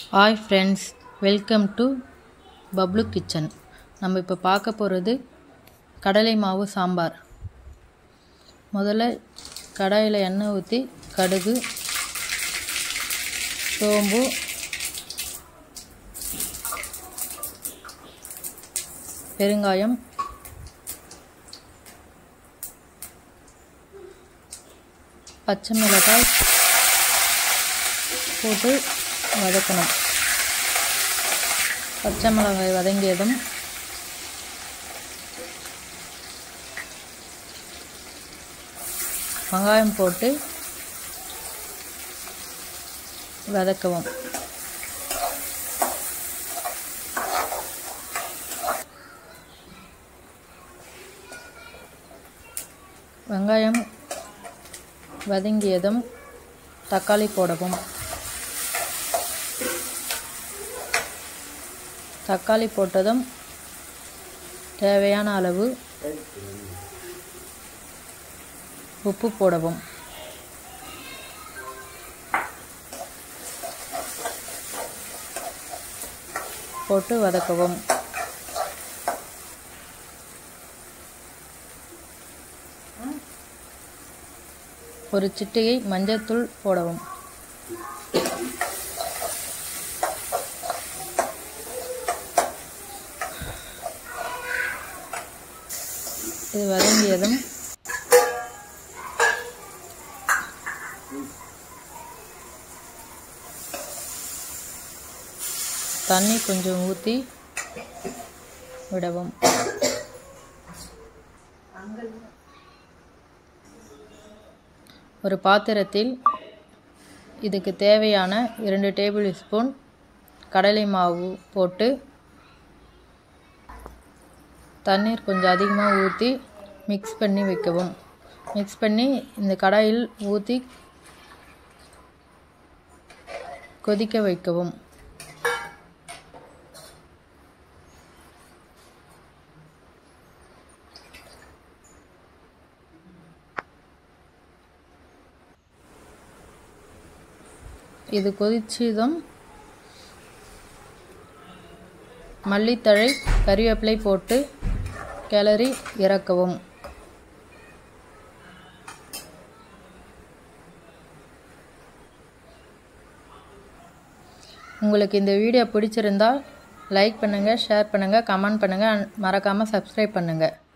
hi friends welcome to Bablu kitchen நம்ம இப்போ பார்க்க போகிறது கடலை மாவு சாம்பார் முதல்ல கடாயில் எண்ணெய் ஊற்றி கடுகு சோம்பு பெருங்காயம் பச்சை மிளகாய் போட்டு வதக்கணும் பச்சை மிளகாய் வதங்கியதும் வெங்காயம் போட்டு வதக்கவும் வெங்காயம் வதங்கியதும் தக்காளி போடவும் தக்காளி போட்டதும் தேவையான அளவு உப்பு போடவும் போட்டு வதக்கவும் ஒரு சிட்டிகை மஞ்சள்தூள் போடவும் இது வதங்கியதும் தண்ணி கொஞ்சம் ஊற்றி விடவும் ஒரு பாத்திரத்தில் இதுக்கு தேவையான இரண்டு டேபிள் ஸ்பூன் கடலை மாவு போட்டு தண்ணீர் கொஞ்சம் அதிகமாக ஊற்றி மிக்ஸ் பண்ணி வைக்கவும் மிக்ஸ் பண்ணி இந்த கடாயில் ஊற்றி கொதிக்க வைக்கவும் இது கொதிச்சதும் மல்லித்தழை கறிவேப்பிலை போட்டு கிளறி இறக்கவும் உங்களுக்கு இந்த வீடியோ பிடிச்சிருந்தால் லைக் பண்ணுங்கள் ஷேர் பண்ணுங்கள் கமெண்ட் பண்ணுங்கள் மறக்காமல் சப்ஸ்கிரைப் பண்ணுங்கள்